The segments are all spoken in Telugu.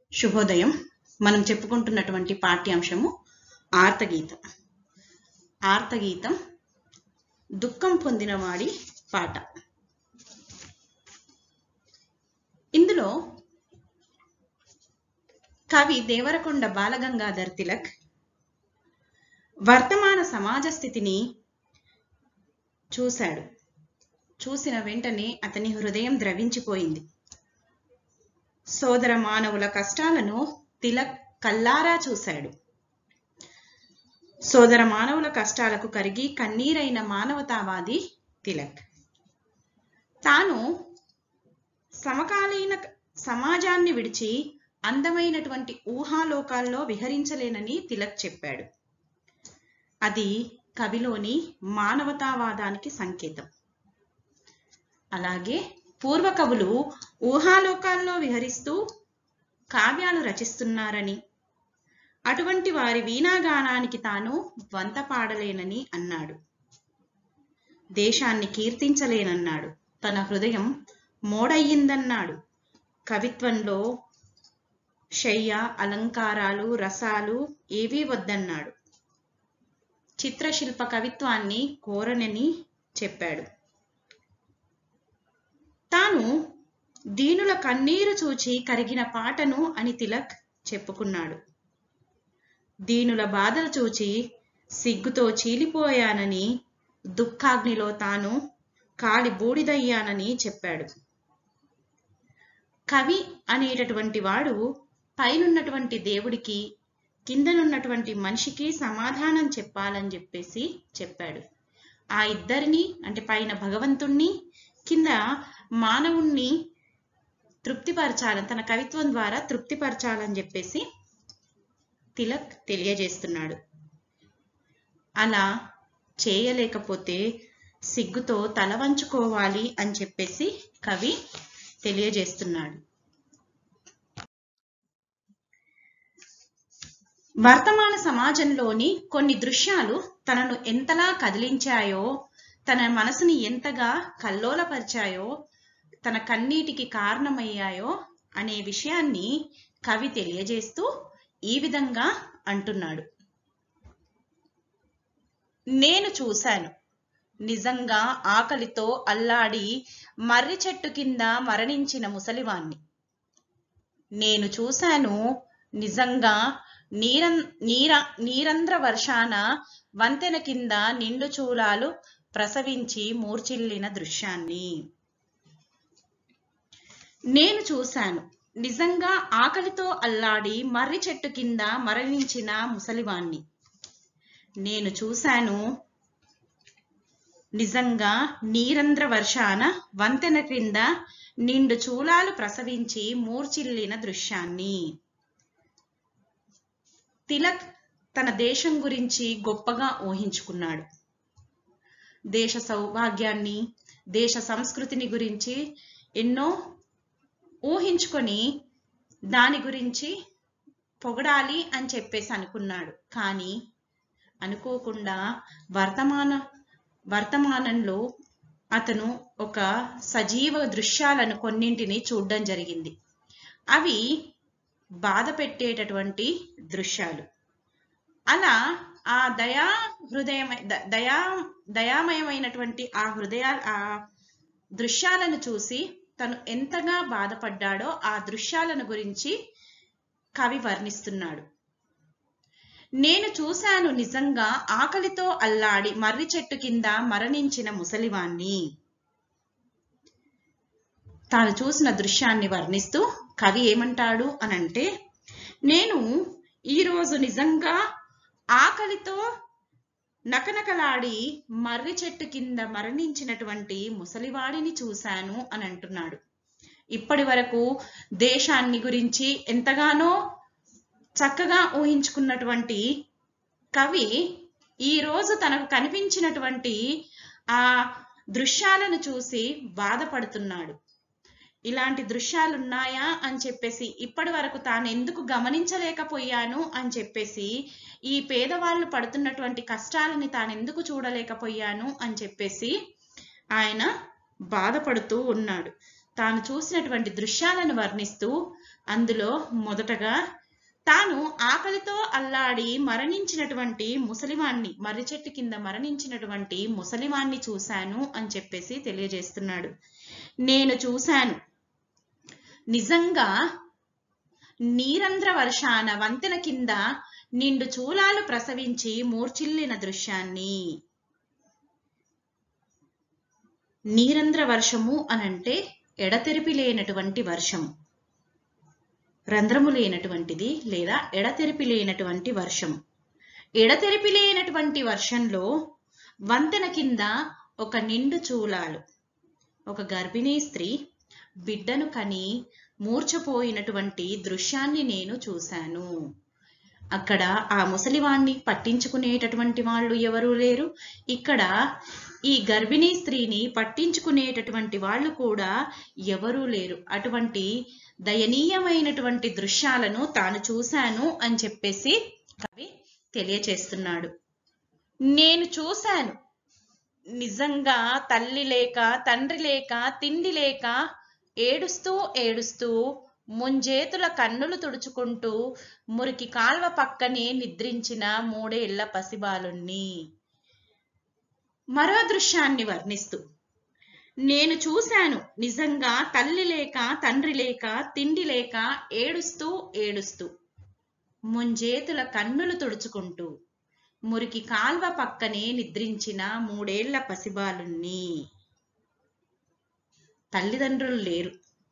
శుభోదయం మనం చెప్పుకుంటున్నటువంటి పాఠ్యాంశము ఆర్తగీతం ఆర్తగీతం దుఃఖం పొందినవాడి పాట ఇందులో కవి దేవరకొండ బాలగంగాధర్ తిలక్ వర్తమాన సమాజ స్థితిని చూశాడు చూసిన వెంటనే అతని హృదయం ద్రవించిపోయింది సోదర మానవుల కష్టాలను తిలక్ కల్లారా చూశాడు సోదర మానవుల కష్టాలకు కరిగి కన్నీరైన మానవతావాది తిలక్ తాను సమకాలీన సమాజాన్ని విడిచి అందమైనటువంటి ఊహాలోకాల్లో విహరించలేనని తిలక్ చెప్పాడు అది కవిలోని మానవతావాదానికి సంకేతం అలాగే పూర్వ కవులు ఊహాలోకాల్లో విహరిస్తూ కావ్యాలు రచిస్తున్నారని అటువంటి వారి వీణాగానానికి తాను వంత పాడలేనని అన్నాడు దేశాన్ని కీర్తించలేనన్నాడు తన హృదయం మోడయ్యిందన్నాడు కవిత్వంలో శయ్య అలంకారాలు రసాలు ఏవీ వద్దన్నాడు చిత్రశిల్ప కవిత్వాన్ని కోరనని చెప్పాడు తాను దీనుల కన్నీరు చూచి కరిగిన పాటను అని తిలక్ చెప్పుకున్నాడు దీనుల బాధలు చూచి సిగ్గుతో చీలిపోయానని దుఃఖాగ్నిలో తాను కాలి బూడిదయ్యానని చెప్పాడు కవి అనేటటువంటి వాడు పైనున్నటువంటి దేవుడికి కిందనున్నటువంటి మనిషికి సమాధానం చెప్పాలని చెప్పేసి చెప్పాడు ఆ ఇద్దరిని అంటే పైన భగవంతుణ్ణి కింద మానవుణ్ణి తృప్తిపరచాలని తన కవిత్వం ద్వారా తృప్తిపరచాలని చెప్పేసి తిలక్ తెలియజేస్తున్నాడు అలా చేయలేకపోతే సిగ్గుతో తల వంచుకోవాలి అని చెప్పేసి కవి తెలియజేస్తున్నాడు వర్తమాన సమాజంలోని కొన్ని దృశ్యాలు తనను ఎంతలా కదిలించాయో తన మనసుని ఎంతగా కల్లోలపరిచాయో తన కన్నీటికి కారణమయ్యాయో అనే విషయాన్ని కవి తెలియజేస్తూ ఈ విధంగా అంటున్నాడు నేను చూశాను నిజంగా ఆకలితో అల్లాడి మర్రి చెట్టు కింద మరణించిన ముసలివాణ్ణి నేను చూశాను నిజంగా నీరం నీర నీరంధ్ర వర్షాన వంతెన కింద నిండు చూలాలు ప్రసవించి మూర్చిల్లిన దృశ్యాన్ని నేను చూశాను నిజంగా ఆకలితో అల్లాడి మర్రి చెట్టు కింద మరణించిన ముసలివాణ్ణి నేను చూశాను నిజంగా నీరంధ్ర వర్షాన వంతెన క్రింద నిండు చూలాలు ప్రసవించి మూర్చిల్లిన దృశ్యాన్ని తిలక్ తన దేశం గురించి గొప్పగా ఊహించుకున్నాడు దేశ సౌభాగ్యాన్ని దేశ సంస్కృతిని గురించి ఎన్నో ఊహించుకొని దాని గురించి పొగడాలి అని చెప్పేసి అనుకున్నాడు కానీ అనుకోకుండా వర్తమాన వర్తమానంలో అతను ఒక సజీవ దృశ్యాలను కొన్నింటిని చూడడం జరిగింది అవి బాధ పెట్టేటటువంటి దృశ్యాలు అలా ఆ దయా హృదయం దయా దయామయమైనటువంటి ఆ హృదయ ఆ దృశ్యాలను చూసి తను ఎంతగా బాధపడ్డాడో ఆ దృశ్యాలను గురించి కవి వర్ణిస్తున్నాడు నేను చూశాను నిజంగా ఆకలితో అల్లాడి మర్రి చెట్టు కింద మరణించిన ముసలివాణ్ణి తాను చూసిన దృశ్యాన్ని వర్ణిస్తూ కవి ఏమంటాడు అనంటే నేను ఈరోజు నిజంగా ఆకలితో నకనకలాడి మర్రి చెట్టు కింద మరణించినటువంటి ముసలివాడిని చూశాను అని అంటున్నాడు ఇప్పటి వరకు దేశాన్ని గురించి ఎంతగానో చక్కగా ఊహించుకున్నటువంటి కవి ఈ రోజు తనకు కనిపించినటువంటి ఆ దృశ్యాలను చూసి బాధపడుతున్నాడు ఇలాంటి దృశ్యాలున్నాయా అని చెప్పేసి ఇప్పటి వరకు తాను ఎందుకు గమనించలేకపోయాను అని చెప్పేసి ఈ పేదవాళ్ళు పడుతున్నటువంటి కష్టాలని తాను ఎందుకు చూడలేకపోయాను అని చెప్పేసి ఆయన బాధపడుతూ ఉన్నాడు తాను చూసినటువంటి దృశ్యాలను వర్ణిస్తూ అందులో మొదటగా తాను ఆకలితో అల్లాడి మరణించినటువంటి ముసలివాణ్ణి మర్రి చెట్టు కింద మరణించినటువంటి ముసలివాణ్ణి చూశాను అని చెప్పేసి తెలియజేస్తున్నాడు నేను చూశాను నిజంగా నీరంధ్ర వర్షాన వంతెన కింద నిండు చూలాలు ప్రసవించి మూర్చిల్లిన దృశ్యాన్ని నీరంధ్ర వర్షము అనంటే ఎడతెరిపి లేనటువంటి వర్షము రంధ్రము లేనటువంటిది లేదా ఎడతెరిపి లేనటువంటి వర్షం ఎడతెరిపి లేనటువంటి వర్షంలో వంతెన కింద ఒక నిండు చూలాలు ఒక గర్భిణీ స్త్రీ బిడ్డను కని మూర్ఛపోయినటువంటి దృశ్యాన్ని నేను చూశాను అక్కడ ఆ ముసలివాణ్ణి పట్టించుకునేటటువంటి వాళ్ళు ఎవరూ లేరు ఇక్కడ ఈ గర్భిణీ స్త్రీని పట్టించుకునేటటువంటి వాళ్ళు కూడా ఎవరూ లేరు అటువంటి దయనీయమైనటువంటి దృశ్యాలను తాను చూశాను అని చెప్పేసి కవి తెలియచేస్తున్నాడు నేను చూశాను నిజంగా తల్లి లేక తండ్రి లేక తిండి లేక ఏడుస్తూ ఏడుస్తూ ముంజేతుల కన్నులు తుడుచుకుంటూ మురికి కాల్వ పక్కనే నిద్రించిన మూడేళ్ల పసిబాలుణ్ణి మరో దృశ్యాన్ని వర్ణిస్తూ నేను చూశాను నిజంగా తల్లి లేక తండ్రి లేక తిండి లేక ఏడుస్తూ ఏడుస్తూ ముంజేతుల కన్నులు తుడుచుకుంటూ మురికి కాల్వ పక్కనే నిద్రించిన మూడేళ్ల పసిబాలుణ్ణి తల్లిదండ్రులు లేరు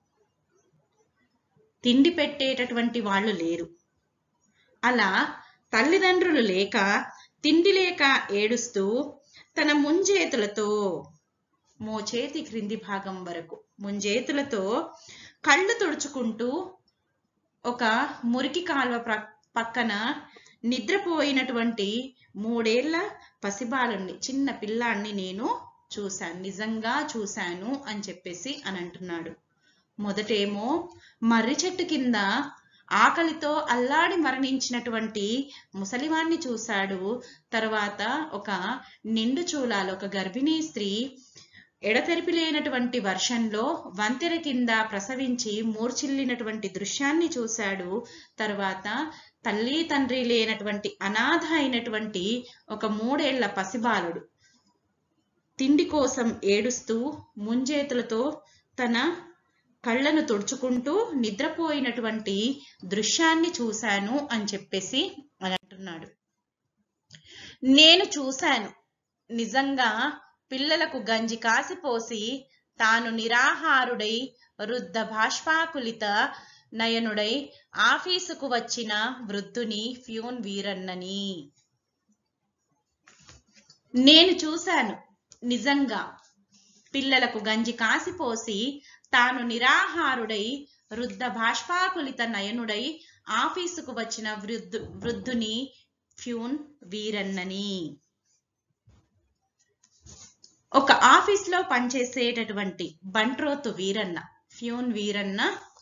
తిండి పెట్టేటటువంటి వాళ్ళు లేరు అలా తల్లిదండ్రులు లేక తిండి లేక ఏడుస్తూ తన ముంజేతులతో మోచేతి క్రింది భాగం వరకు ముంజేతులతో కళ్ళు తుడుచుకుంటూ ఒక మురికి కాల్వ ప్ర- పక్కన నిద్రపోయినటువంటి మూడేళ్ల పసిబాలుణ్ణి చిన్న పిల్లాన్ని నేను చూశాను నిజంగా చూశాను అని చెప్పేసి అని అంటున్నాడు మొదటేమో మర్రి చెట్టు కింద ఆకలితో అల్లాడి మరణించినటువంటి ముసలివాణ్ణి చూశాడు తర్వాత ఒక నిండు చూలాలు ఒక గర్భిణీ స్త్రీ ఎడతెరిపి లేనటువంటి వర్షంలో వంతెన కింద ప్రసవించి మూర్చిల్లినటువంటి దృశ్యాన్ని చూశాడు తర్వాత తల్లి తండ్రి లేనటువంటి అనాథ అయినటువంటి ఒక మూడేళ్ల పసిబాలుడు తిండి కోసం ఏడుస్తూ ముంజేతులతో తన కళ్ళను తుడుచుకుంటూ నిద్రపోయినటువంటి దృశ్యాన్ని చూశాను అని చెప్పేసి అని అంటున్నాడు నేను చూశాను నిజంగా పిల్లలకు గంజి కాసిపోసి తాను నిరాహారుడై వృద్ధ భాష్పాకులిత నయనుడై ఆఫీసుకు వచ్చిన వృద్ధుని ఫ్యూన్ వీరన్నని నేను చూశాను నిజంగా పిల్లలకు గంజి కాసిపోసి తాను నిరాహారుడై వృద్ధ భాష్పాకులిత నయనుడై ఆఫీసుకు వచ్చిన వృద్ధు వృద్ధుని ఫ్యూన్ వీరన్నని ఒక ఆఫీస్ లో పనిచేసేటటువంటి బంట్రోతు వీరన్న ఫ్యూన్ వీరన్న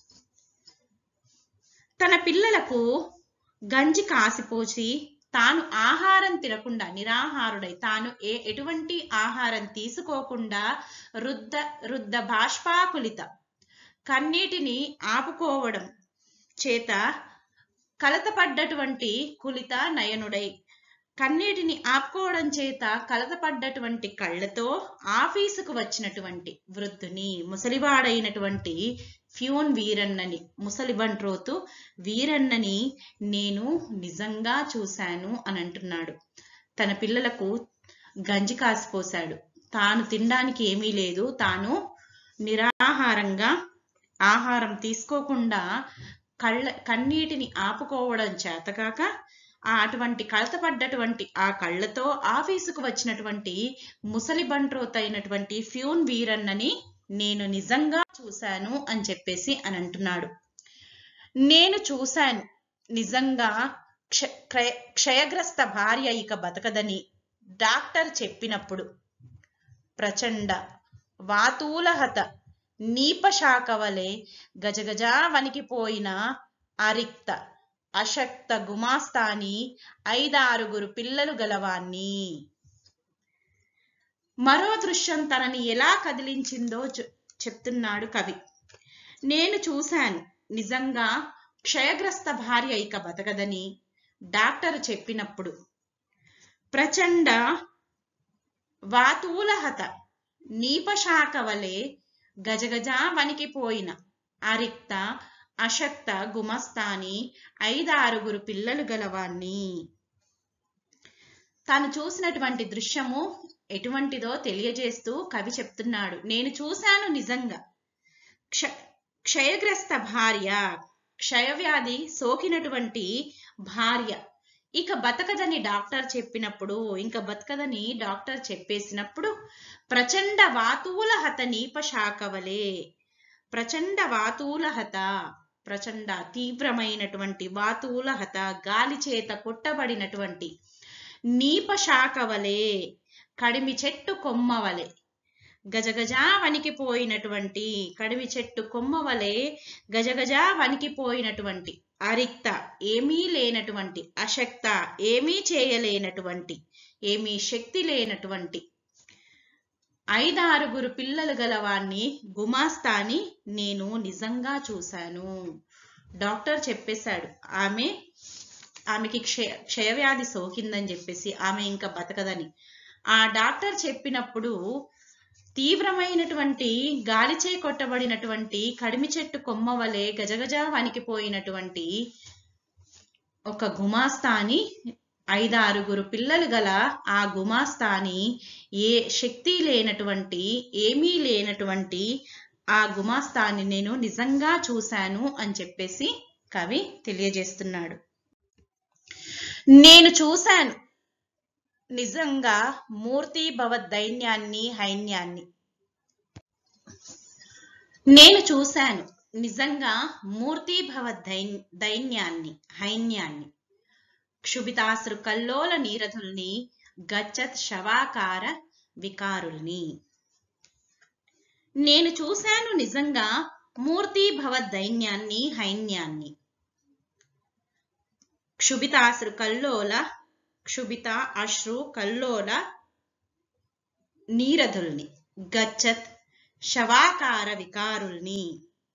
తన పిల్లలకు గంజి కాసిపోసి తాను ఆహారం తినకుండా నిరాహారుడై తాను ఏ ఎటువంటి ఆహారం తీసుకోకుండా రుద్ద రుద్ద బాష్పాకులిత కన్నీటిని ఆపుకోవడం చేత కలతపడ్డటువంటి కులిత నయనుడై కన్నీటిని ఆపుకోవడం చేత కలతపడ్డటువంటి కళ్ళతో ఆఫీసుకు వచ్చినటువంటి వృద్ధుని ముసలివాడైనటువంటి ఫ్యూన్ వీరన్నని ముసలి బంట్రోతు వీరన్నని నేను నిజంగా చూశాను అని అంటున్నాడు తన పిల్లలకు గంజి కాసిపోశాడు తాను తినడానికి ఏమీ లేదు తాను నిరాహారంగా ఆహారం తీసుకోకుండా కళ్ళ కన్నీటిని ఆపుకోవడం చేతకాక ఆ అటువంటి కలతపడ్డటువంటి ఆ కళ్ళతో ఆఫీసుకు వచ్చినటువంటి ముసలి బంట్రోత్ అయినటువంటి ఫ్యూన్ వీరన్నని నేను నిజంగా చూశాను అని చెప్పేసి అని అంటున్నాడు నేను చూశాను నిజంగా క్ష క్రయ- క్షయగ్రస్త భార్య ఇక బతకదని డాక్టర్ చెప్పినప్పుడు ప్రచండ వాతూలహత నీపశాఖ వలె గజగజా వణికిపోయిన అరిక్త అశక్త గుమాస్తాని ఐదారుగురు పిల్లలు గలవాన్ని మరో దృశ్యం తనని ఎలా కదిలించిందో చె- చెప్తున్నాడు కవి నేను చూశాను నిజంగా క్షయగ్రస్త భార్య ఇక బతకదని డాక్టర్ చెప్పినప్పుడు ప్రచండ వాతూలహత నీపశాఖ వలె గజగజ వణికిపోయిన అరిక్త అశక్త గుమస్తాని ఐదారుగురు పిల్లలు గలవాణ్ణి తాను చూసినటువంటి దృశ్యము ఎటువంటిదో తెలియజేస్తూ కవి చెప్తున్నాడు నేను చూశాను నిజంగా క్ష క్షయగ్రస్త భార్య క్షయవ్యాధి సోకినటువంటి భార్య ఇక బతకదని డాక్టర్ చెప్పినప్పుడు ఇంకా బతకదని డాక్టర్ చెప్పేసినప్పుడు ప్రచండ వాతూలహత నీపశాఖవలే ప్రచండ వాతూలహత ప్రచండ తీవ్రమైనటువంటి వాతూలహత గాలి చేత కొట్టబడినటువంటి నీపశాఖవలే కడిమి చెట్టు కొమ్మవలే గజగజ వణికిపోయినటువంటి కడిమి చెట్టు కొమ్మవలే గజగజ వణికిపోయినటువంటి అరిక్త ఏమీ లేనటువంటి అశక్త ఏమీ చేయలేనటువంటి ఏమీ శక్తి లేనటువంటి ఐదారుగురు పిల్లలు గలవాణ్ణి గుమాస్తాని నేను నిజంగా చూశాను డాక్టర్ చెప్పేశాడు ఆమె ఆమెకి క్షయ క్షయవ్యాధి సోకిందని చెప్పేసి ఆమె ఇంకా బతకదని ఆ డాక్టర్ చెప్పినప్పుడు తీవ్రమైనటువంటి గాలిచే కొట్టబడినటువంటి కడిమి చెట్టు కొమ్మ వలె గజగజ వణికిపోయినటువంటి ఒక గుమాస్తాని ఐదారుగురు పిల్లలు గల ఆ గుమాస్తాని ఏ శక్తి లేనటువంటి ఏమీ లేనటువంటి ఆ గుమాస్తాని నేను నిజంగా చూశాను అని చెప్పేసి కవి తెలియజేస్తున్నాడు నేను చూశాను నిజంగా మూర్తి భవ దైన్యాన్ని హైన్యాన్ని నేను చూశాను నిజంగా మూర్తి భవ దైన్ దైన్యాన్ని హైన్యాన్ని క్షుభితాశ్రు కల్లోల నీరధుల్ని గచ్చత్ శవాకార వికారుల్ని నేను చూశాను నిజంగా మూర్తి భవ దైన్యాన్ని హైన్యాన్ని క్షుభితాశ్రు కల్లోల క్షుభిత అశ్రు కల్లోల నీరధుల్ని గచ్చత్ శవాకార వికారుల్ని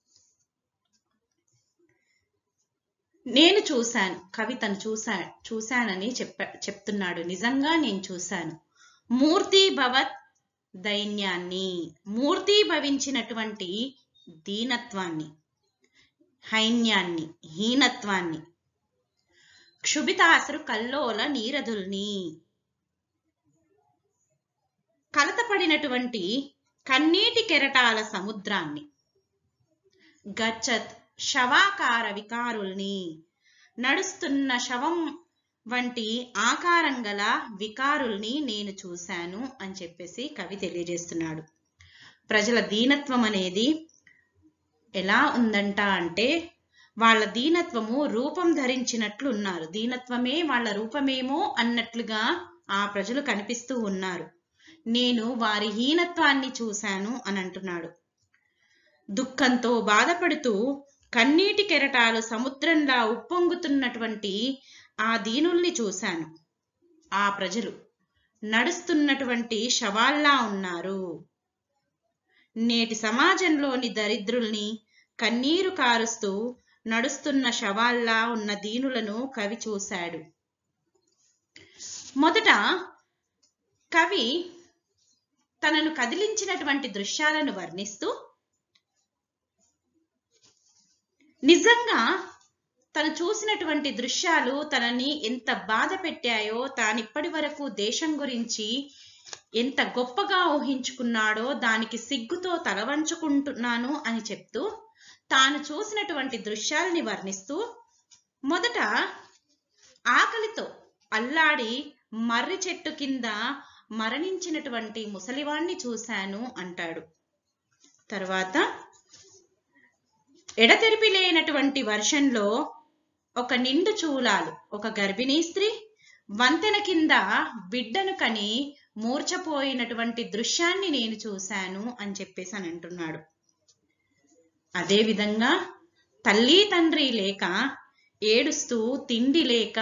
నేను చూశాను కవితను చూశా చూశానని చెప్ప చెప్తున్నాడు నిజంగా నేను చూశాను మూర్తి భవత్ దైన్యాన్ని మూర్తి భవించినటువంటి దీనత్వాన్ని హైన్యాన్ని హీనత్వాన్ని క్షుభితాసురు కల్లోల నీరదుల్ని కలతపడినటువంటి కన్నీటి కెరటాల సముద్రాన్ని గచ్చత్ శవాకార వికారుల్ని నడుస్తున్న శవం వంటి ఆకారం గల వికారుల్ని నేను చూశాను అని చెప్పేసి కవి తెలియజేస్తున్నాడు ప్రజల దీనత్వం అనేది ఎలా ఉందంట అంటే వాళ్ళ దీనత్వము రూపం ధరించినట్లు ఉన్నారు దీనత్వమే వాళ్ళ రూపమేమో అన్నట్లుగా ఆ ప్రజలు కనిపిస్తూ ఉన్నారు నేను వారి హీనత్వాన్ని చూశాను అని అంటున్నాడు దుఃఖంతో బాధపడుతూ కన్నీటి కెరటాలు సముద్రంలా ఉప్పొంగుతున్నటువంటి ఆ దీనుల్ని చూశాను ఆ ప్రజలు నడుస్తున్నటువంటి శవాల్లా ఉన్నారు నేటి సమాజంలోని దరిద్రుల్ని కన్నీరు కారుస్తూ నడుస్తున్న శవాల్లా ఉన్న దీనులను కవి చూశాడు మొదట కవి తనను కదిలించినటువంటి దృశ్యాలను వర్ణిస్తూ నిజంగా తను చూసినటువంటి దృశ్యాలు తనని ఎంత బాధ పెట్టాయో తానిప్పటి వరకు దేశం గురించి ఎంత గొప్పగా ఊహించుకున్నాడో దానికి సిగ్గుతో తలవంచుకుంటున్నాను అని చెప్తూ తాను చూసినటువంటి దృశ్యాల్ని వర్ణిస్తూ మొదట ఆకలితో అల్లాడి మర్రి చెట్టు కింద మరణించినటువంటి ముసలివాణ్ణి చూశాను అంటాడు తర్వాత ఎడతెరిపి లేనటువంటి వర్షంలో ఒక నిండు చూలాలు ఒక గర్భిణీ స్త్రీ వంతెన కింద బిడ్డను కని మూర్చపోయినటువంటి దృశ్యాన్ని నేను చూశాను అని చెప్పేసి అని అంటున్నాడు అదేవిధంగా తల్లి తండ్రి లేక ఏడుస్తూ తిండి లేక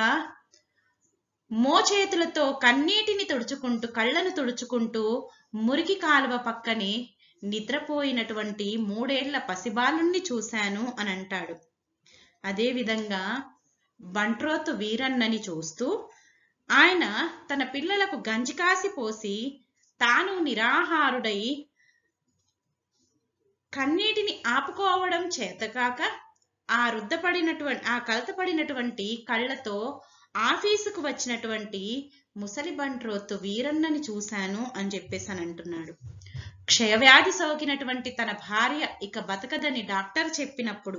మోచేతులతో కన్నీటిని తుడుచుకుంటూ కళ్ళను తుడుచుకుంటూ మురికి కాలువ పక్కనే నిద్రపోయినటువంటి మూడేళ్ల పసిబాలుణ్ణి చూశాను అని అంటాడు అదేవిధంగా బంట్రోతు వీరన్నని చూస్తూ ఆయన తన పిల్లలకు గంజి కాసి పోసి తాను నిరాహారుడై కన్నీటిని ఆపుకోవడం చేతకాక ఆ రుద్దపడినటువంటి ఆ కలతపడినటువంటి కళ్ళతో ఆఫీసుకు వచ్చినటువంటి ముసలి బంట్రోతు వీరన్నని చూశాను అని చెప్పేసి అని అంటున్నాడు క్షయవ్యాధి సోకినటువంటి తన భార్య ఇక బతకదని డాక్టర్ చెప్పినప్పుడు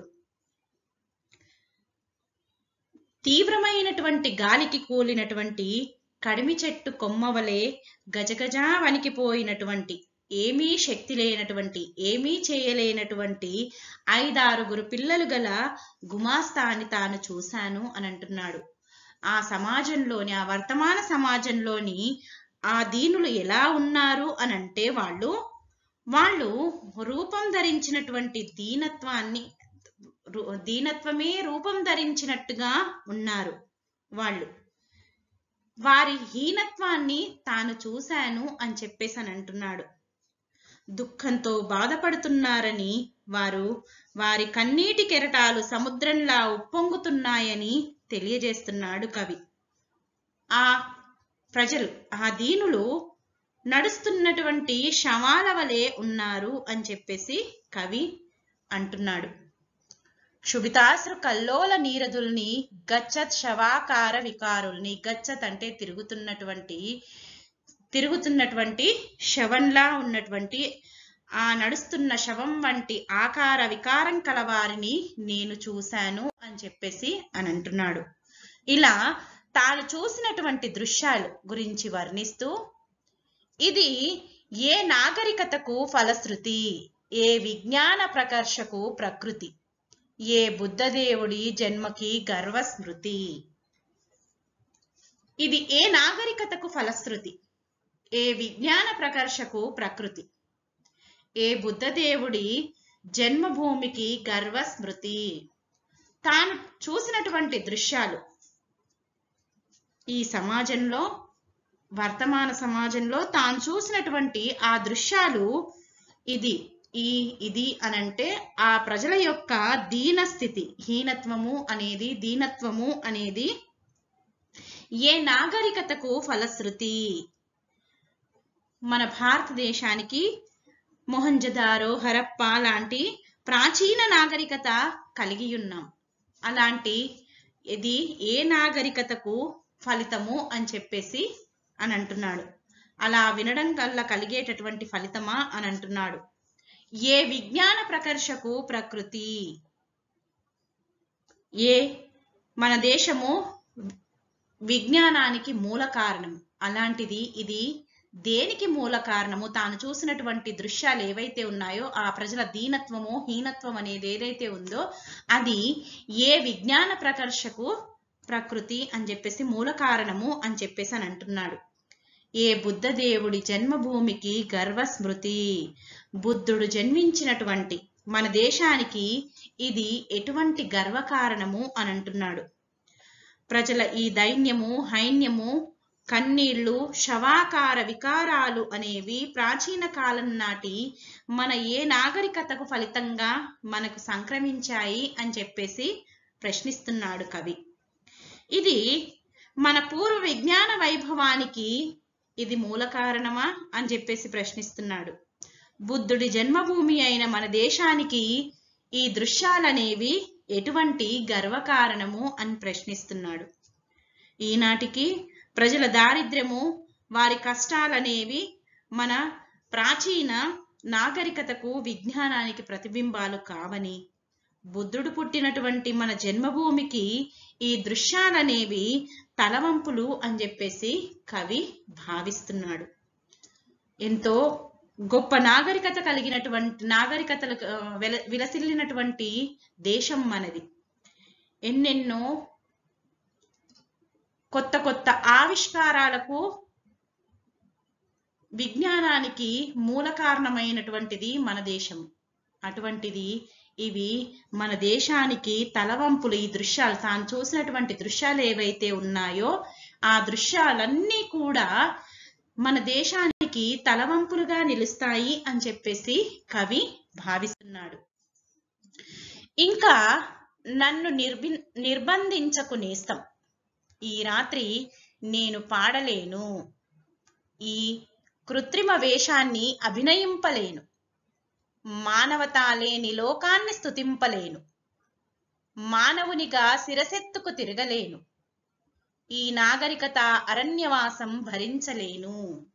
తీవ్రమైనటువంటి గాలికి కూలినటువంటి కడిమి చెట్టు కొమ్మవలే గజగజా వణికిపోయినటువంటి ఏమీ శక్తి లేనటువంటి ఏమీ చేయలేనటువంటి ఐదారుగురు పిల్లలు గల గుమాస్తాని తాను చూశాను అని అంటున్నాడు ఆ సమాజంలోని ఆ వర్తమాన సమాజంలోని ఆ దీనులు ఎలా ఉన్నారు అని అంటే వాళ్ళు వాళ్ళు రూపం ధరించినటువంటి దీనత్వాన్ని రు- దీనత్వమే రూపం ధరించినట్టుగా ఉన్నారు వాళ్ళు వారి హీనత్వాన్ని తాను చూశాను అని చెప్పేసి అని అంటున్నాడు దుఃఖంతో బాధపడుతున్నారని వారు వారి కన్నీటి కెరటాలు సముద్రంలా ఉప్పొంగుతున్నాయని తెలియజేస్తున్నాడు కవి ఆ ప్రజలు ఆ దీనులు నడుస్తున్నటువంటి శవాల వలె ఉన్నారు అని చెప్పేసి కవి అంటున్నాడు క్షుభితాశ్రు కల్లోల నీరదుల్ని గచ్చత్ శవాకార వికారుల్ని గచ్చత్ అంటే తిరుగుతున్నటువంటి తిరుగుతున్నటువంటి శవంలా ఉన్నటువంటి ఆ నడుస్తున్న శవం వంటి ఆకార వికారం కలవారిని నేను చూశాను అని చెప్పేసి అని అంటున్నాడు ఇలా తాను చూసినటువంటి దృశ్యాలు గురించి వర్ణిస్తూ ఇది ఏ నాగరికతకు ఫలశ్రుతి ఏ విజ్ఞాన ప్రకర్షకు ప్రకృతి ఏ బుద్ధదేవుడి జన్మకి గర్వస్మృతి ఇది ఏ నాగరికతకు ఫలశ్రుతి ఏ విజ్ఞాన ప్రకర్షకు ప్రకృతి ఏ బుద్ధదేవుడి జన్మభూమికి గర్వస్మృతి తాను చూసినటువంటి దృశ్యాలు ఈ సమాజంలో వర్తమాన సమాజంలో తాను చూసినటువంటి ఆ దృశ్యాలు ఇది ఈ ఇది అనంటే ఆ ప్రజల యొక్క దీన స్థితి హీనత్వము అనేది దీనత్వము అనేది ఏ నాగరికతకు ఫలశ్రుతి మన భారతదేశానికి మొహంజదారో హరప్ప లాంటి ప్రాచీన నాగరికత కలిగి ఉన్నాం అలాంటి ఇది ఏ నాగరికతకు ఫలితము అని చెప్పేసి అని అంటున్నాడు అలా వినడం వల్ల కలిగేటటువంటి ఫలితమా అని అంటున్నాడు ఏ విజ్ఞాన ప్రకర్షకు ప్రకృతి ఏ మన దేశము విజ్ఞానానికి మూల కారణం అలాంటిది ఇది దేనికి మూల కారణము తాను చూసినటువంటి దృశ్యాలు ఏవైతే ఉన్నాయో ఆ ప్రజల దీనత్వము హీనత్వం అనేది ఏదైతే ఉందో అది ఏ విజ్ఞాన ప్రకర్షకు ప్రకృతి అని చెప్పేసి మూల కారణము అని చెప్పేసి అని అంటున్నాడు ఏ బుద్ధదేవుడి జన్మభూమికి గర్వస్మృతి బుద్ధుడు జన్మించినటువంటి మన దేశానికి ఇది ఎటువంటి గర్వకారణము అని అంటున్నాడు ప్రజల ఈ దైన్యము హైన్యము కన్నీళ్లు శవాకార వికారాలు అనేవి ప్రాచీన కాలం నాటి మన ఏ నాగరికతకు ఫలితంగా మనకు సంక్రమించాయి అని చెప్పేసి ప్రశ్నిస్తున్నాడు కవి ఇది మన పూర్వ విజ్ఞాన వైభవానికి ఇది మూల కారణమా అని చెప్పేసి ప్రశ్నిస్తున్నాడు బుద్ధుడి జన్మభూమి అయిన మన దేశానికి ఈ దృశ్యాలనేవి ఎటువంటి గర్వకారణము అని ప్రశ్నిస్తున్నాడు ఈనాటికి ప్రజల దారిద్ర్యము వారి కష్టాలనేవి మన ప్రాచీన నాగరికతకు విజ్ఞానానికి ప్రతిబింబాలు కావని బుద్ధుడు పుట్టినటువంటి మన జన్మభూమికి ఈ దృశ్యాలనేవి తలవంపులు అని చెప్పేసి కవి భావిస్తున్నాడు ఎంతో గొప్ప నాగరికత కలిగినటువంటి నాగరికతలు ఆ, వెల- విలసిల్లినటువంటి దేశం మనది ఎన్నెన్నో కొత్త కొత్త ఆవిష్కారాలకు విజ్ఞానానికి మూల కారణమైనటువంటిది మన దేశం అటువంటిది ఇవి మన దేశానికి తలవంపులు ఈ దృశ్యాలు తాను చూసినటువంటి దృశ్యాలు ఏవైతే ఉన్నాయో ఆ దృశ్యాలన్నీ కూడా మన దేశానికి వారికి తలవంపులుగా నిలుస్తాయి అని చెప్పేసి కవి భావిస్తున్నాడు ఇంకా నన్ను నిర్బి నిర్బంధించకు నేస్తం ఈ రాత్రి నేను పాడలేను ఈ కృత్రిమ వేషాన్ని అభినయింపలేను మానవతా లేని లోకాన్ని స్తుతింపలేను మానవునిగా శిరసెత్తుకు తిరగలేను ఈ నాగరికత అరణ్యవాసం భరించలేను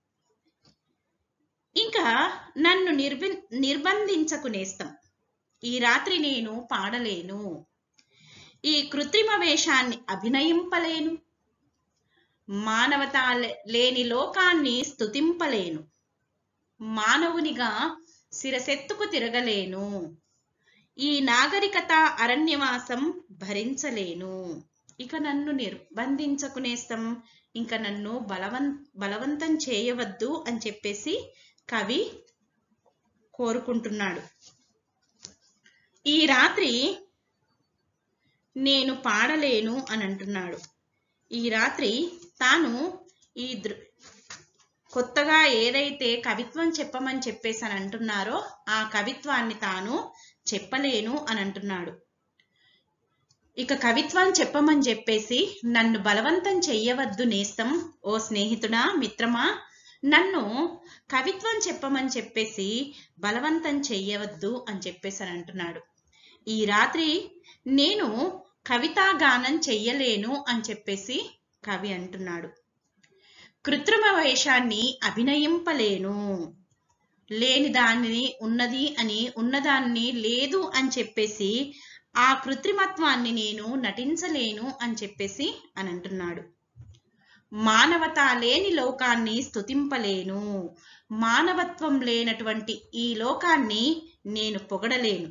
ఇంకా నన్ను నిర్బి నిర్బంధించకు నేస్తం ఈ రాత్రి నేను పాడలేను ఈ కృత్రిమ వేషాన్ని అభినయింపలేను మానవత లేని లోకాన్ని స్తుతింపలేను మానవునిగా శిరసెత్తుకు తిరగలేను ఈ నాగరికత అరణ్యవాసం భరించలేను ఇక నన్ను నిర్బంధించకునేస్తాం ఇంకా నన్ను బలవం బలవంతం చేయవద్దు అని చెప్పేసి కవి కోరుకుంటున్నాడు ఈ రాత్రి నేను పాడలేను అని అంటున్నాడు ఈ రాత్రి తాను ఈ దృ కొత్తగా ఏదైతే కవిత్వం చెప్పమని చెప్పేసి అని అంటున్నారో ఆ కవిత్వాన్ని తాను చెప్పలేను అని అంటున్నాడు ఇక కవిత్వం చెప్పమని చెప్పేసి నన్ను బలవంతం చెయ్యవద్దు నేస్తం ఓ స్నేహితుడా మిత్రమా నన్ను కవిత్వం చెప్పమని చెప్పేసి బలవంతం చెయ్యవద్దు అని చెప్పేసి అని అంటున్నాడు ఈ రాత్రి నేను కవితా గానం చెయ్యలేను అని చెప్పేసి కవి అంటున్నాడు కృత్రిమ వేషాన్ని అభినయింపలేను లేని దానిని ఉన్నది అని ఉన్నదాన్ని లేదు అని చెప్పేసి ఆ కృత్రిమత్వాన్ని నేను నటించలేను అని చెప్పేసి అని అంటున్నాడు మానవత లేని లోకాన్ని స్తుతింపలేను మానవత్వం లేనటువంటి ఈ లోకాన్ని నేను పొగడలేను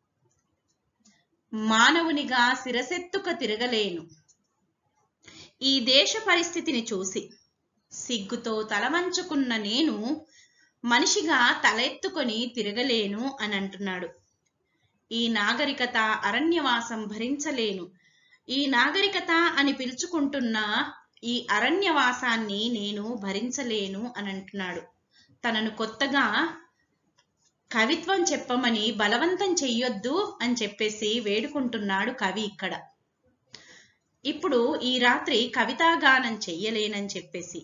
మానవునిగా శిరసెత్తుక తిరగలేను ఈ దేశ పరిస్థితిని చూసి సిగ్గుతో తలవంచుకున్న నేను మనిషిగా తలెత్తుకొని తిరగలేను అని అంటున్నాడు ఈ నాగరికత అరణ్యవాసం భరించలేను ఈ నాగరికత అని పిలుచుకుంటున్న ఈ అరణ్యవాసాన్ని నేను భరించలేను అని అంటున్నాడు తనను కొత్తగా కవిత్వం చెప్పమని బలవంతం చెయ్యొద్దు అని చెప్పేసి వేడుకుంటున్నాడు కవి ఇక్కడ ఇప్పుడు ఈ రాత్రి కవితాగానం చెయ్యలేనని చెప్పేసి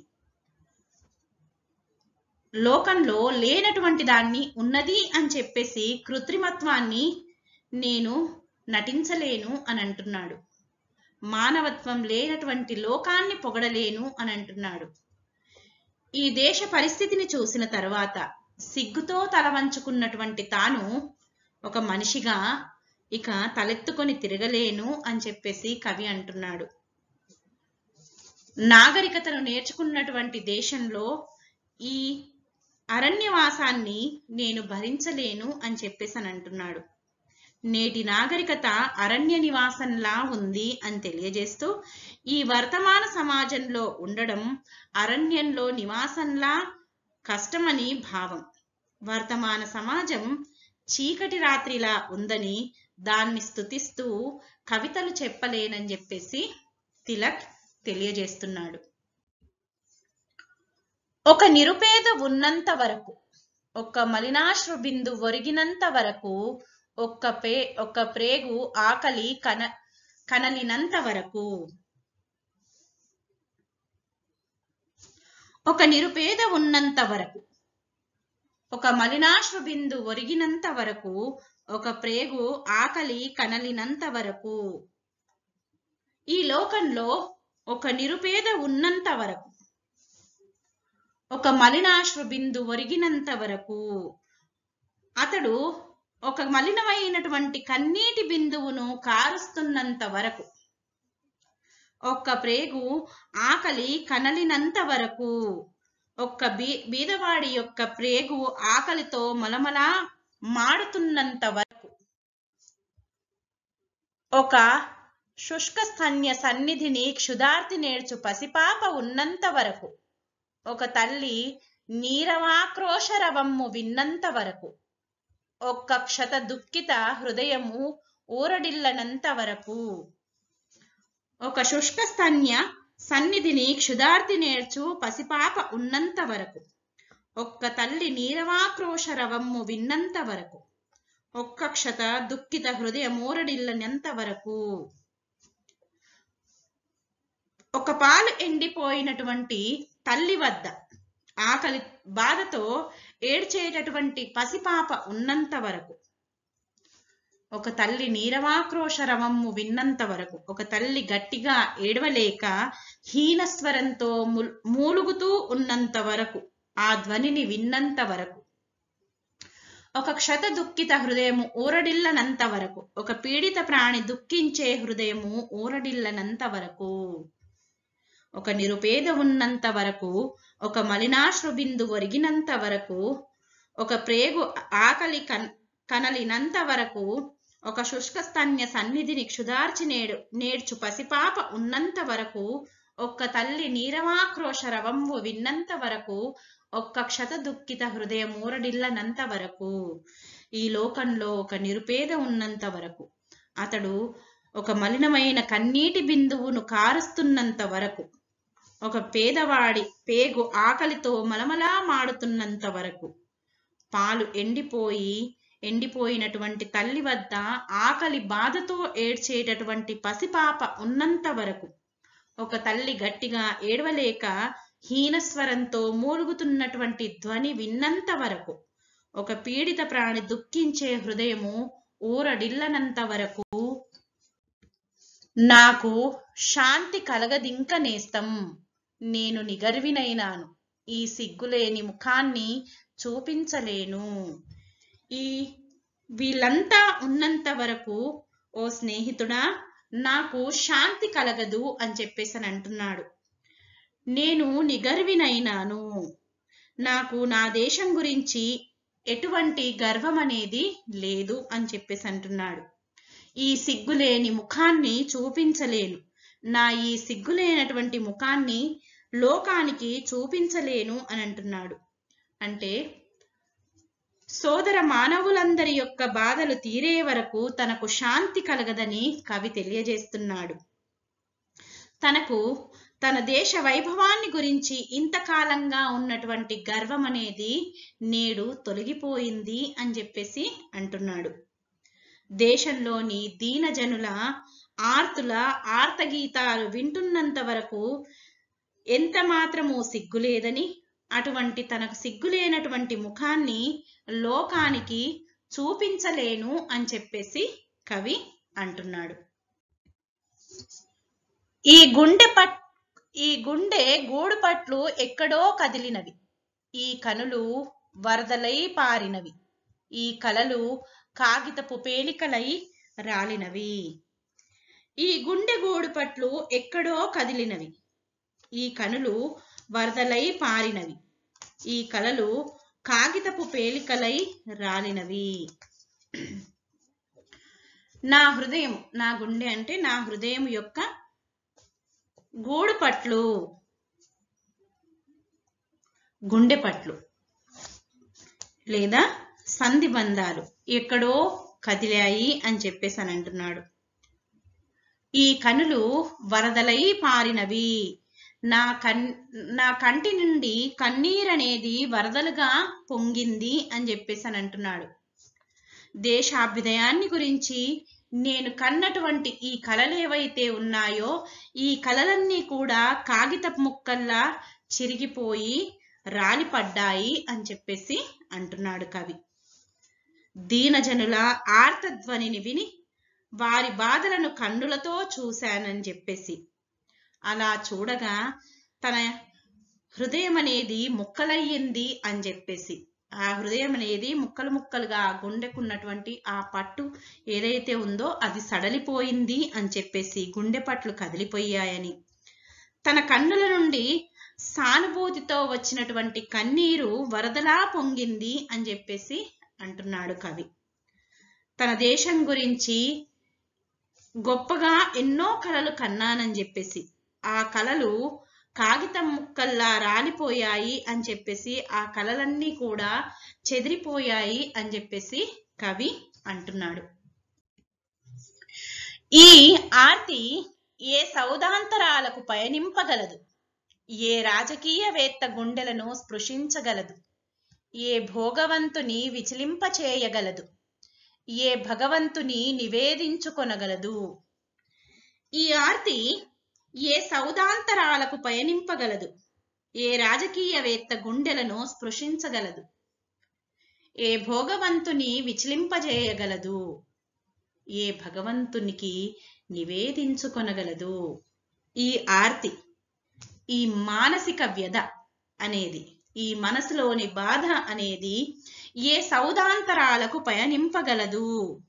లోకంలో లేనటువంటి దాన్ని ఉన్నది అని చెప్పేసి కృత్రిమత్వాన్ని నేను నటించలేను అని అంటున్నాడు మానవత్వం లేనటువంటి లోకాన్ని పొగడలేను అని అంటున్నాడు ఈ దేశ పరిస్థితిని చూసిన తర్వాత సిగ్గుతో తల వంచుకున్నటువంటి తాను ఒక మనిషిగా ఇక తలెత్తుకొని తిరగలేను అని చెప్పేసి కవి అంటున్నాడు నాగరికతను నేర్చుకున్నటువంటి దేశంలో ఈ అరణ్యవాసాన్ని నేను భరించలేను అని చెప్పేసి అని అంటున్నాడు నేటి నాగరికత అరణ్య నివాసంలా ఉంది అని తెలియజేస్తూ ఈ వర్తమాన సమాజంలో ఉండడం అరణ్యంలో నివాసంలా కష్టమని భావం వర్తమాన సమాజం చీకటి రాత్రిలా ఉందని దాన్ని స్తుతిస్తూ కవితలు చెప్పలేనని చెప్పేసి తిలక్ తెలియజేస్తున్నాడు ఒక నిరుపేద ఉన్నంత వరకు ఒక్క మలినాశ్రు బిందు ఒరిగినంత వరకు ఒక్క పే ఒక్క ప్రేగు ఆకలి కన కనలినంత వరకు ఒక నిరుపేద ఉన్నంత వరకు ఒక మలినాశ్రు బిందు ఒరిగినంత వరకు ఒక ప్రేగు ఆకలి కనలినంత వరకు ఈ లోకంలో ఒక నిరుపేద ఉన్నంత వరకు ఒక మలినాశ్రు బిందు ఒరిగినంత వరకు అతడు ఒక మలినమైనటువంటి కన్నీటి బిందువును కారుస్తున్నంత వరకు ఒక్క ప్రేగు ఆకలి కనలినంత వరకు ఒక్క బీ బీదవాడి యొక్క ప్రేగు ఆకలితో మలమలా మాడుతున్నంత వరకు ఒక శుష్క స్తన్య సన్నిధిని క్షుదార్తి నేర్చు పసిపాప ఉన్నంత వరకు ఒక తల్లి నీరవాక్రోశరవమ్ము విన్నంత వరకు ఒక్క క్షత దుఃఖిత హృదయము ఊరడిల్లనంత వరకు ఒక శుష్క స్తన్య సన్నిధిని క్షుదార్తి నేర్చు పసిపాప ఉన్నంత వరకు ఒక్క తల్లి నీరవాక్రోశ రవమ్ము విన్నంత వరకు ఒక్క క్షత దుఃఖిత హృదయ మూరడిల్లనంత వరకు ఒక పాలు ఎండిపోయినటువంటి తల్లి వద్ద ఆకలి బాధతో ఏడ్చేటటువంటి పసిపాప ఉన్నంత వరకు ఒక తల్లి నీరవాక్రోశ రవమ్ము విన్నంత వరకు ఒక తల్లి గట్టిగా ఏడవలేక హీనస్వరంతో ముల్- మూలుగుతూ ఉన్నంత వరకు ఆ ధ్వనిని విన్నంత వరకు ఒక క్షత దుఃఖిత హృదయము ఊరడిల్లనంత వరకు ఒక పీడిత ప్రాణి దుఃఖించే హృదయము ఊరడిల్లనంత వరకు ఒక నిరుపేద ఉన్నంత వరకు ఒక మలినాశ్రు బిందు ఒరిగినంత వరకు ఒక ప్రేగు ఆకలి కన్ కనలినంత వరకు ఒక శుష్క స్తన్య సన్నిధిని క్షుదార్చి నేడు నేర్చు పసిపాప ఉన్నంత వరకు ఒక్క తల్లి నీరవాక్రోశ రవంబు విన్నంత వరకు ఒక్క క్షత దుఃఖిత హృదయం ఊరడిల్లనంత వరకు ఈ లోకంలో ఒక నిరుపేద ఉన్నంత వరకు అతడు ఒక మలినమైన కన్నీటి బిందువును కారుస్తున్నంత వరకు ఒక పేదవాడి పేగు ఆకలితో మలమలా మాడుతున్నంత వరకు పాలు ఎండిపోయి ఎండిపోయినటువంటి తల్లి వద్ద ఆకలి బాధతో ఏడ్చేటటువంటి పసిపాప ఉన్నంత వరకు ఒక తల్లి గట్టిగా ఏడవలేక హీనస్వరంతో మూలుగుతున్నటువంటి ధ్వని విన్నంత వరకు ఒక పీడిత ప్రాణి దుఃఖించే హృదయము ఊరడిల్లనంత వరకు నాకు శాంతి కలగదింక నేస్తం నేను నిగర్వినైనాను ఈ సిగ్గులేని ముఖాన్ని చూపించలేను ఈ వీళ్ళంతా ఉన్నంత వరకు ఓ స్నేహితుడా నాకు శాంతి కలగదు అని చెప్పేసి అని అంటున్నాడు నేను నిగర్వినైనాను నాకు నా దేశం గురించి ఎటువంటి గర్వం అనేది లేదు అని చెప్పేసి అంటున్నాడు ఈ సిగ్గులేని ముఖాన్ని చూపించలేను నా ఈ సిగ్గులేనటువంటి ముఖాన్ని లోకానికి చూపించలేను అని అంటున్నాడు అంటే సోదర మానవులందరి యొక్క బాధలు తీరే వరకు తనకు శాంతి కలగదని కవి తెలియజేస్తున్నాడు తనకు తన దేశ వైభవాన్ని గురించి ఇంతకాలంగా ఉన్నటువంటి గర్వం అనేది నేడు తొలగిపోయింది అని చెప్పేసి అంటున్నాడు దేశంలోని దీనజనుల ఆర్తుల ఆర్తగీతాలు వింటున్నంత వరకు ఎంత మాత్రమూ సిగ్గులేదని అటువంటి తనకు సిగ్గులేనటువంటి ముఖాన్ని లోకానికి చూపించలేను అని చెప్పేసి కవి అంటున్నాడు ఈ గుండె పట్ ఈ గుండె గూడు పట్లు ఎక్కడో కదిలినవి ఈ కనులు వరదలై పారినవి ఈ కలలు కాగితపు పేలికలై రాలినవి ఈ గుండె గూడు పట్లు ఎక్కడో కదిలినవి ఈ కనులు వరదలై పారినవి ఈ కలలు కాగితపు పేలికలై రాలినవి నా హృదయం నా గుండె అంటే నా హృదయం యొక్క గూడు పట్లు గుండె పట్లు లేదా సంధి బంధాలు ఎక్కడో కదిలాయి అని చెప్పేసి అని అంటున్నాడు ఈ కనులు వరదలై పారినవి నా కన్ నా కంటి నుండి కన్నీరనేది వరదలుగా పొంగింది అని చెప్పేసి అని అంటున్నాడు దేశాభ్యుదయాన్ని గురించి నేను కన్నటువంటి ఈ కలలేవైతే ఉన్నాయో ఈ కలలన్నీ కూడా కాగితపు ముక్కల్లా చిరిగిపోయి రాలిపడ్డాయి అని చెప్పేసి అంటున్నాడు కవి దీనజనుల ఆర్తధ్వనిని విని వారి బాధలను కన్నులతో చూశానని చెప్పేసి అలా చూడగా తన హృదయం అనేది ముక్కలయ్యింది అని చెప్పేసి ఆ హృదయం అనేది ముక్కలు ముక్కలుగా ఆ గుండెకున్నటువంటి ఆ పట్టు ఏదైతే ఉందో అది సడలిపోయింది అని చెప్పేసి గుండె పట్లు కదిలిపోయాయని తన కన్నుల నుండి సానుభూతితో వచ్చినటువంటి కన్నీరు వరదలా పొంగింది అని చెప్పేసి అంటున్నాడు కవి తన దేశం గురించి గొప్పగా ఎన్నో కలలు కన్నానని చెప్పేసి ఆ కలలు కాగితం ముక్కల్లా రాలిపోయాయి అని చెప్పేసి ఆ కలలన్నీ కూడా చెదిరిపోయాయి అని చెప్పేసి కవి అంటున్నాడు ఈ ఆర్తి ఏ సౌదాంతరాలకు పయనింపగలదు ఏ రాజకీయవేత్త గుండెలను స్పృశించగలదు ఏ భోగవంతుని విచలింపచేయగలదు ఏ భగవంతుని నివేదించుకొనగలదు ఈ ఆర్తి ఏ సౌదాంతరాలకు పయనింపగలదు ఏ రాజకీయవేత్త గుండెలను స్పృశించగలదు ఏ భోగవంతుని విచలింపజేయగలదు ఏ భగవంతునికి నివేదించుకొనగలదు ఈ ఆర్తి ఈ మానసిక వ్యధ అనేది ఈ మనసులోని బాధ అనేది ఏ సౌదాంతరాలకు పయనింపగలదు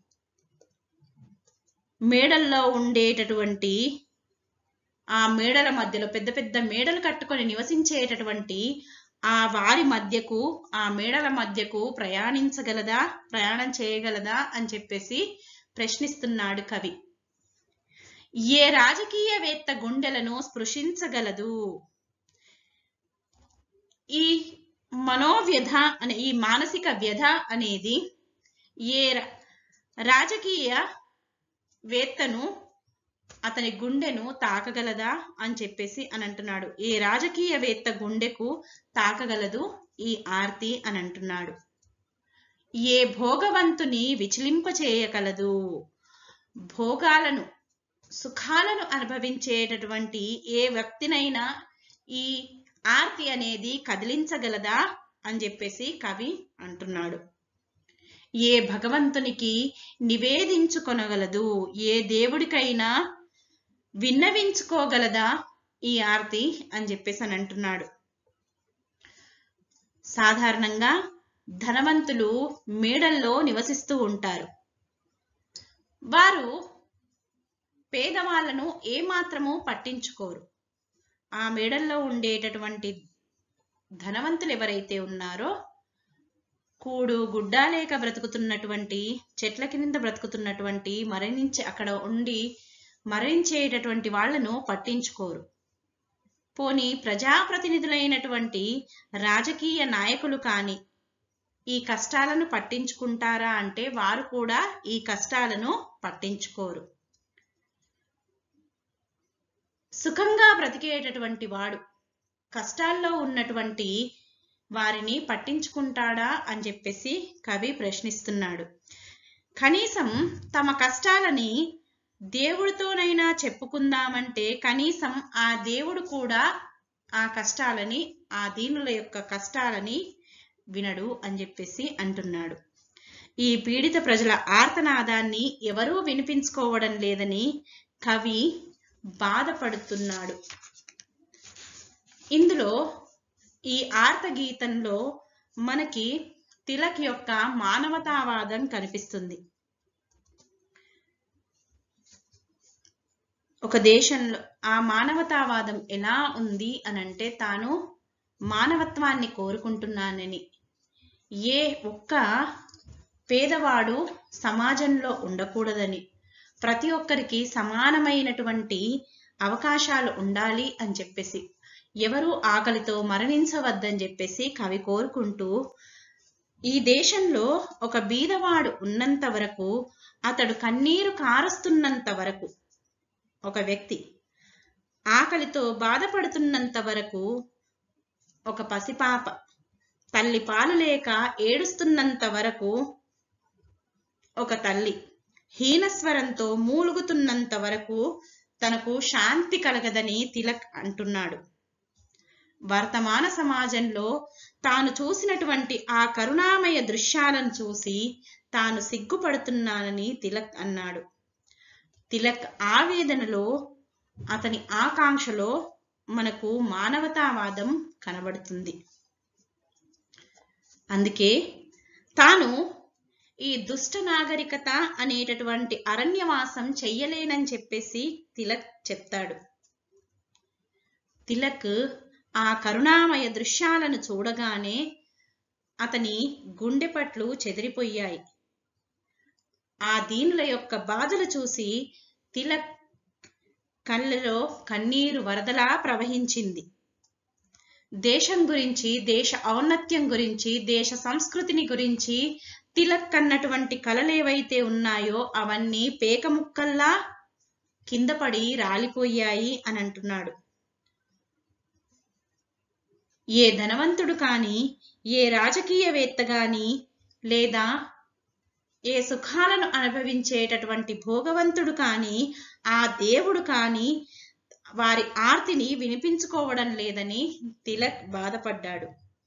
మేడల్లో ఉండేటటువంటి ఆ మేడల మధ్యలో పెద్ద పెద్ద మేడలు కట్టుకొని నివసించేటటువంటి ఆ వారి మధ్యకు ఆ మేడల మధ్యకు ప్రయాణించగలదా ప్రయాణం చేయగలదా అని చెప్పేసి ప్రశ్నిస్తున్నాడు కవి ఏ రాజకీయవేత్త గుండెలను స్పృశించగలదు ఈ మనోవ్యధ అనే ఈ మానసిక వ్యధ అనేది ఏ రా- రాజకీయ వేత్తను అతని గుండెను తాకగలదా అని చెప్పేసి అని అంటున్నాడు ఏ రాజకీయవేత్త గుండెకు తాకగలదు ఈ ఆర్తి అని అంటున్నాడు ఏ భోగవంతుని విచలింప చేయగలదు భోగాలను సుఖాలను అనుభవించేటటువంటి ఏ వ్యక్తినైనా ఈ ఆర్తి అనేది కదిలించగలదా అని చెప్పేసి కవి అంటున్నాడు ఏ భగవంతునికి నివేదించుకొనగలదు ఏ దేవుడికైనా విన్నవించుకోగలదా ఈ ఆర్తి అని చెప్పేసి అని అంటున్నాడు సాధారణంగా ధనవంతులు మేడల్లో నివసిస్తూ ఉంటారు వారు పేదవాళ్లను ఏమాత్రము పట్టించుకోరు ఆ మేడల్లో ఉండేటటువంటి ధనవంతులు ఎవరైతే ఉన్నారో కూడు గుడ్డ లేక బ్రతుకుతున్నటువంటి చెట్ల కింద బ్రతుకుతున్నటువంటి మరణించి అక్కడ ఉండి మరణించేటటువంటి వాళ్లను పట్టించుకోరు పోని ప్రజాప్రతినిధులైనటువంటి రాజకీయ నాయకులు కాని ఈ కష్టాలను పట్టించుకుంటారా అంటే వారు కూడా ఈ కష్టాలను పట్టించుకోరు సుఖంగా బ్రతికేటటువంటి వాడు కష్టాల్లో ఉన్నటువంటి వారిని పట్టించుకుంటాడా అని చెప్పేసి కవి ప్రశ్నిస్తున్నాడు కనీసం తమ కష్టాలని దేవుడితోనైనా చెప్పుకుందామంటే కనీసం ఆ దేవుడు కూడా ఆ కష్టాలని ఆ దీనుల యొక్క కష్టాలని వినడు అని చెప్పేసి అంటున్నాడు ఈ పీడిత ప్రజల ఆర్తనాదాన్ని ఎవరూ వినిపించుకోవడం లేదని కవి బాధపడుతున్నాడు ఇందులో ఈ ఆర్త గీతంలో మనకి తిలక్ యొక్క మానవతావాదం కనిపిస్తుంది ఒక దేశంలో ఆ మానవతావాదం ఎలా ఉంది అనంటే తాను మానవత్వాన్ని కోరుకుంటున్నానని ఏ ఒక్క పేదవాడు సమాజంలో ఉండకూడదని ప్రతి ఒక్కరికి సమానమైనటువంటి అవకాశాలు ఉండాలి అని చెప్పేసి ఎవరు ఆకలితో మరణించవద్దని చెప్పేసి కవి కోరుకుంటూ ఈ దేశంలో ఒక బీదవాడు ఉన్నంత వరకు అతడు కన్నీరు కారుస్తున్నంత వరకు ఒక వ్యక్తి ఆకలితో బాధపడుతున్నంత వరకు ఒక పసిపాప తల్లి పాలు లేక ఏడుస్తున్నంత వరకు ఒక తల్లి హీనస్వరంతో మూలుగుతున్నంత వరకు తనకు శాంతి కలగదని తిలక్ అంటున్నాడు వర్తమాన సమాజంలో తాను చూసినటువంటి ఆ కరుణామయ దృశ్యాలను చూసి తాను సిగ్గుపడుతున్నానని తిలక్ అన్నాడు తిలక్ ఆవేదనలో అతని ఆకాంక్షలో మనకు మానవతావాదం కనబడుతుంది అందుకే తాను ఈ దుష్ట నాగరికత అనేటటువంటి అరణ్యవాసం చెయ్యలేనని చెప్పేసి తిలక్ చెప్తాడు తిలక్ ఆ కరుణామయ దృశ్యాలను చూడగానే అతని గుండెపట్లు చెదిరిపోయాయి ఆ దీనుల యొక్క బాధలు చూసి తిలక్ కళ్ళలో కన్నీరు వరదలా ప్రవహించింది దేశం గురించి దేశ ఔన్నత్యం గురించి దేశ సంస్కృతిని గురించి తిలక్ అన్నటువంటి కలలేవైతే ఉన్నాయో అవన్నీ పేక ముక్కల్లా కింద పడి రాలిపోయాయి అని అంటున్నాడు ఏ ధనవంతుడు కానీ ఏ రాజకీయవేత్త గాని లేదా ఏ సుఖాలను అనుభవించేటటువంటి భోగవంతుడు కానీ ఆ దేవుడు కానీ వారి ఆర్తిని వినిపించుకోవడం లేదని తిలక్ బాధపడ్డాడు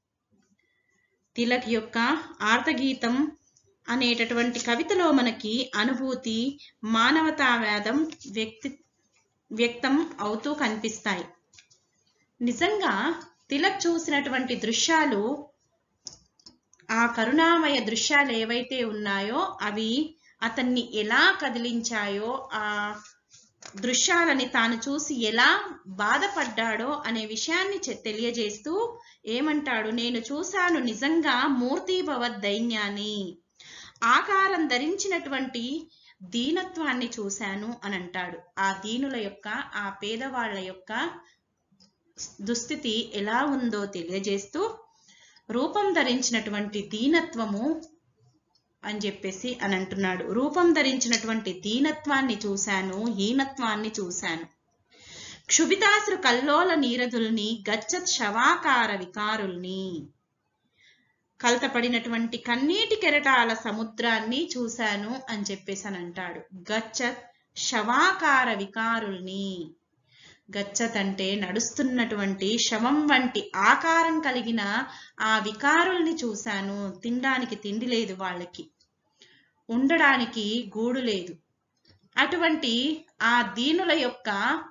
తిలక్ యొక్క ఆర్తగీతం అనేటటువంటి కవితలో మనకి అనుభూతి మానవతావాదం వ్యక్తి వ్యక్తం అవుతూ కనిపిస్తాయి నిజంగా తిలక్ చూసినటువంటి దృశ్యాలు ఆ కరుణామయ దృశ్యాలు ఏవైతే ఉన్నాయో అవి అతన్ని ఎలా కదిలించాయో ఆ దృశ్యాలని తాను చూసి ఎలా బాధపడ్డాడో అనే విషయాన్ని చె- తెలియజేస్తూ ఏమంటాడు నేను చూశాను నిజంగా మూర్తిభవ దైన్యాన్ని ఆకారం ధరించినటువంటి దీనత్వాన్ని చూశాను అని అంటాడు ఆ దీనుల యొక్క ఆ పేదవాళ్ళ యొక్క దుస్థితి ఎలా ఉందో తెలియజేస్తూ రూపం ధరించినటువంటి దీనత్వము అని చెప్పేసి అని అంటున్నాడు రూపం ధరించినటువంటి దీనత్వాన్ని చూశాను హీనత్వాన్ని చూశాను క్షుభితాశ్రు కల్లోల నీరదుల్ని గచ్చత్ శవాకార వికారుల్ని కలతపడినటువంటి కన్నీటి కెరటాల సముద్రాన్ని చూశాను అని చెప్పేసి అని అంటాడు గచ్చత్ శవాకార వికారుల్ని గచ్చత్ అంటే నడుస్తున్నటువంటి శవం వంటి ఆకారం కలిగిన ఆ వికారుల్ని చూశాను తినడానికి తిండి లేదు వాళ్ళకి ఉండడానికి గూడు లేదు అటువంటి ఆ దీనుల యొక్క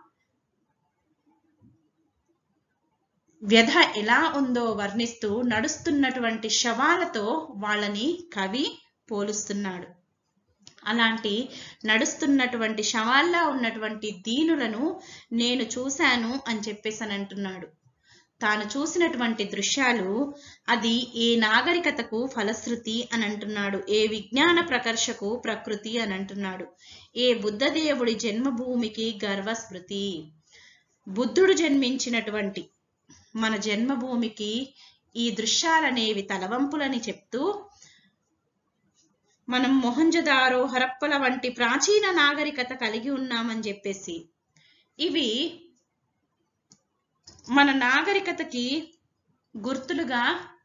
వ్యధ ఎలా ఉందో వర్ణిస్తూ నడుస్తున్నటువంటి శవాలతో వాళ్ళని కవి పోలుస్తున్నాడు అలాంటి నడుస్తున్నటువంటి శవాల్లా ఉన్నటువంటి దీనులను నేను చూశాను అని చెప్పేసి అని అంటున్నాడు తాను చూసినటువంటి దృశ్యాలు అది ఏ నాగరికతకు ఫలశ్రుతి అని అంటున్నాడు ఏ విజ్ఞాన ప్రకర్షకు ప్రకృతి అని అంటున్నాడు ఏ బుద్ధదేవుడి జన్మభూమికి గర్వస్మృతి బుద్ధుడు జన్మించినటువంటి మన జన్మభూమికి ఈ దృశ్యాలనేవి తలవంపులని చెప్తూ మనం మొహంజదారో హరప్పల వంటి ప్రాచీన నాగరికత కలిగి ఉన్నామని చెప్పేసి ఇవి మన నాగరికతకి గుర్తులుగా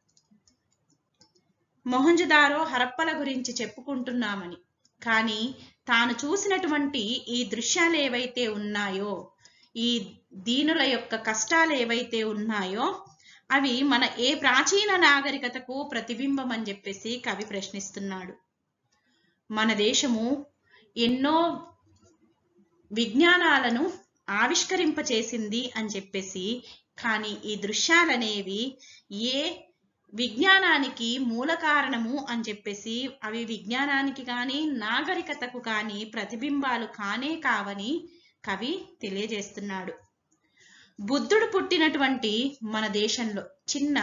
మొహంజదారో హరప్పల గురించి చెప్పుకుంటున్నామని కానీ తాను చూసినటువంటి ఈ దృశ్యాలు ఏవైతే ఉన్నాయో ఈ దీనుల యొక్క కష్టాలు ఏవైతే ఉన్నాయో అవి మన ఏ ప్రాచీన నాగరికతకు ప్రతిబింబం అని చెప్పేసి కవి ప్రశ్నిస్తున్నాడు మన దేశము ఎన్నో విజ్ఞానాలను ఆవిష్కరింపచేసింది అని చెప్పేసి కానీ ఈ దృశ్యాలనేవి ఏ విజ్ఞానానికి మూల కారణము అని చెప్పేసి అవి విజ్ఞానానికి కానీ నాగరికతకు కానీ ప్రతిబింబాలు కానే కావని కవి తెలియజేస్తున్నాడు బుద్ధుడు పుట్టినటువంటి మన దేశంలో చిన్న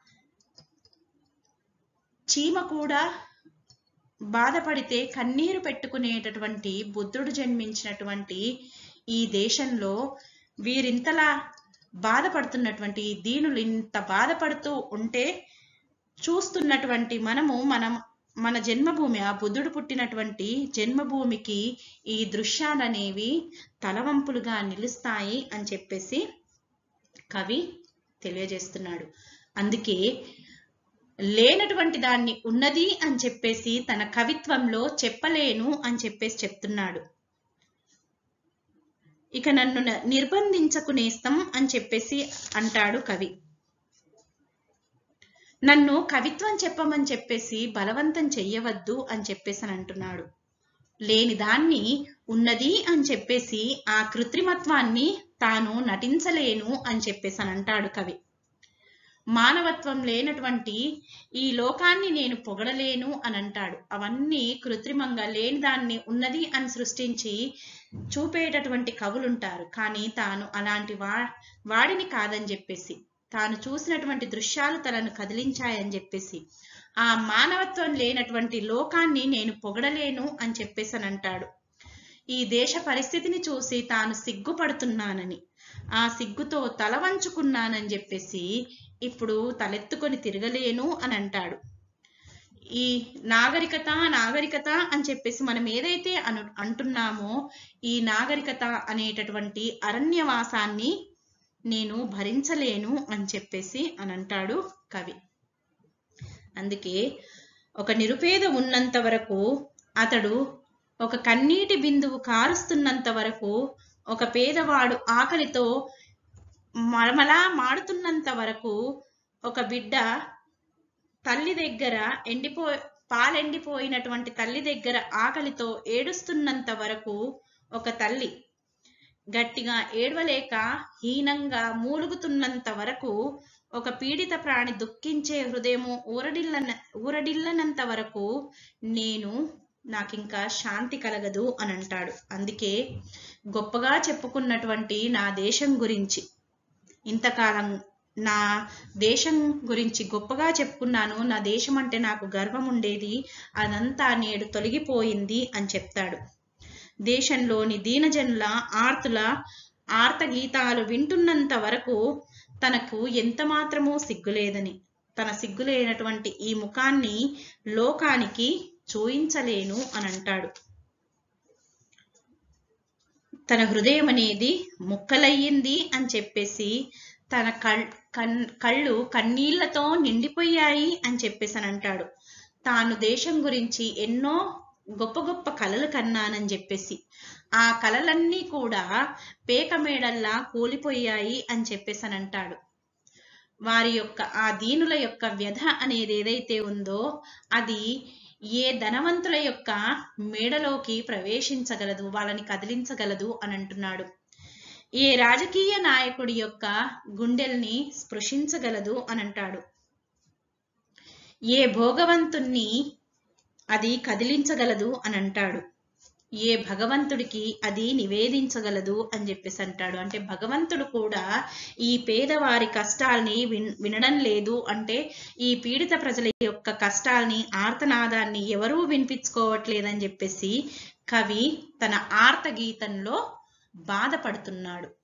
చీమ కూడా బాధపడితే కన్నీరు పెట్టుకునేటటువంటి బుద్ధుడు జన్మించినటువంటి ఈ దేశంలో వీరింతలా బాధపడుతున్నటువంటి ఈ దీనులు ఇంత బాధపడుతూ ఉంటే చూస్తున్నటువంటి మనము మనం మన జన్మభూమి ఆ బుద్ధుడు పుట్టినటువంటి జన్మభూమికి ఈ దృశ్యాలనేవి తలవంపులుగా నిలుస్తాయి అని చెప్పేసి కవి తెలియజేస్తున్నాడు అందుకే లేనటువంటి దాన్ని ఉన్నది అని చెప్పేసి తన కవిత్వంలో చెప్పలేను అని చెప్పేసి చెప్తున్నాడు ఇక నన్ను న- నిర్బంధించకునేస్తం అని చెప్పేసి అంటాడు కవి నన్ను కవిత్వం చెప్పమని చెప్పేసి బలవంతం చెయ్యవద్దు అని చెప్పేసి అని అంటున్నాడు లేని దాన్ని ఉన్నది అని చెప్పేసి ఆ కృత్రిమత్వాన్ని తాను నటించలేను అని చెప్పేసి అని అంటాడు కవి మానవత్వం లేనటువంటి ఈ లోకాన్ని నేను పొగడలేను అని అంటాడు అవన్నీ కృత్రిమంగా లేని దాన్ని ఉన్నది అని సృష్టించి చూపేటటువంటి కవులుంటారు కానీ తాను అలాంటి వా వాడిని కాదని చెప్పేసి తాను చూసినటువంటి దృశ్యాలు తనను కదిలించాయని చెప్పేసి ఆ మానవత్వం లేనటువంటి లోకాన్ని నేను పొగడలేను అని చెప్పేసి అని అంటాడు ఈ దేశ పరిస్థితిని చూసి తాను సిగ్గుపడుతున్నానని ఆ సిగ్గుతో తల వంచుకున్నానని చెప్పేసి ఇప్పుడు తలెత్తుకొని తిరగలేను అని అంటాడు ఈ నాగరికత నాగరికత అని చెప్పేసి మనం ఏదైతే అను అంటున్నామో ఈ నాగరికత అనేటటువంటి అరణ్యవాసాన్ని నేను భరించలేను అని చెప్పేసి అని అంటాడు కవి అందుకే ఒక నిరుపేద ఉన్నంత వరకు అతడు ఒక కన్నీటి బిందువు కారుస్తున్నంత వరకు ఒక పేదవాడు ఆకలితో మరమలా మాడుతున్నంత వరకు ఒక బిడ్డ తల్లి దగ్గర ఎండిపో పాలెండిపోయినటువంటి తల్లి దగ్గర ఆకలితో ఏడుస్తున్నంత వరకు ఒక తల్లి గట్టిగా ఏడవలేక హీనంగా మూలుగుతున్నంత వరకు ఒక పీడిత ప్రాణి దుఃఖించే హృదయము ఊరడిల్లన ఊరడిల్లనంత వరకు నేను నాకింకా శాంతి కలగదు అని అంటాడు అందుకే గొప్పగా చెప్పుకున్నటువంటి నా దేశం గురించి ఇంతకాలం నా దేశం గురించి గొప్పగా చెప్పుకున్నాను నా దేశం అంటే నాకు గర్వం ఉండేది అదంతా నేడు తొలగిపోయింది అని చెప్తాడు దేశంలోని దీనజనుల ఆర్తుల ఆర్త గీతాలు వింటున్నంత వరకు తనకు ఎంత మాత్రమూ సిగ్గులేదని తన సిగ్గులేనటువంటి ఈ ముఖాన్ని లోకానికి చూయించలేను అని అంటాడు తన హృదయం అనేది ముక్కలయ్యింది అని చెప్పేసి తన కళ్ కన్ కళ్ళు కన్నీళ్లతో నిండిపోయాయి అని చెప్పేసి అని అంటాడు తాను దేశం గురించి ఎన్నో గొప్ప గొప్ప కలలు కన్నానని చెప్పేసి ఆ కలలన్నీ కూడా పేక మేడల్లా కూలిపోయాయి అని చెప్పేసి అని అంటాడు వారి యొక్క ఆ దీనుల యొక్క వ్యధ అనేది ఏదైతే ఉందో అది ఏ ధనవంతుల యొక్క మేడలోకి ప్రవేశించగలదు వాళ్ళని కదిలించగలదు అని అంటున్నాడు ఏ రాజకీయ నాయకుడి యొక్క గుండెల్ని స్పృశించగలదు అని అంటాడు ఏ భోగవంతుణ్ణి అది కదిలించగలదు అని అంటాడు ఏ భగవంతుడికి అది నివేదించగలదు అని చెప్పేసి అంటాడు అంటే భగవంతుడు కూడా ఈ పేదవారి కష్టాల్ని విన్ వినడం లేదు అంటే ఈ పీడిత ప్రజల యొక్క కష్టాల్ని ఆర్తనాదాన్ని ఎవరూ వినిపించుకోవట్లేదని చెప్పేసి కవి తన ఆర్త గీతంలో బాధపడుతున్నాడు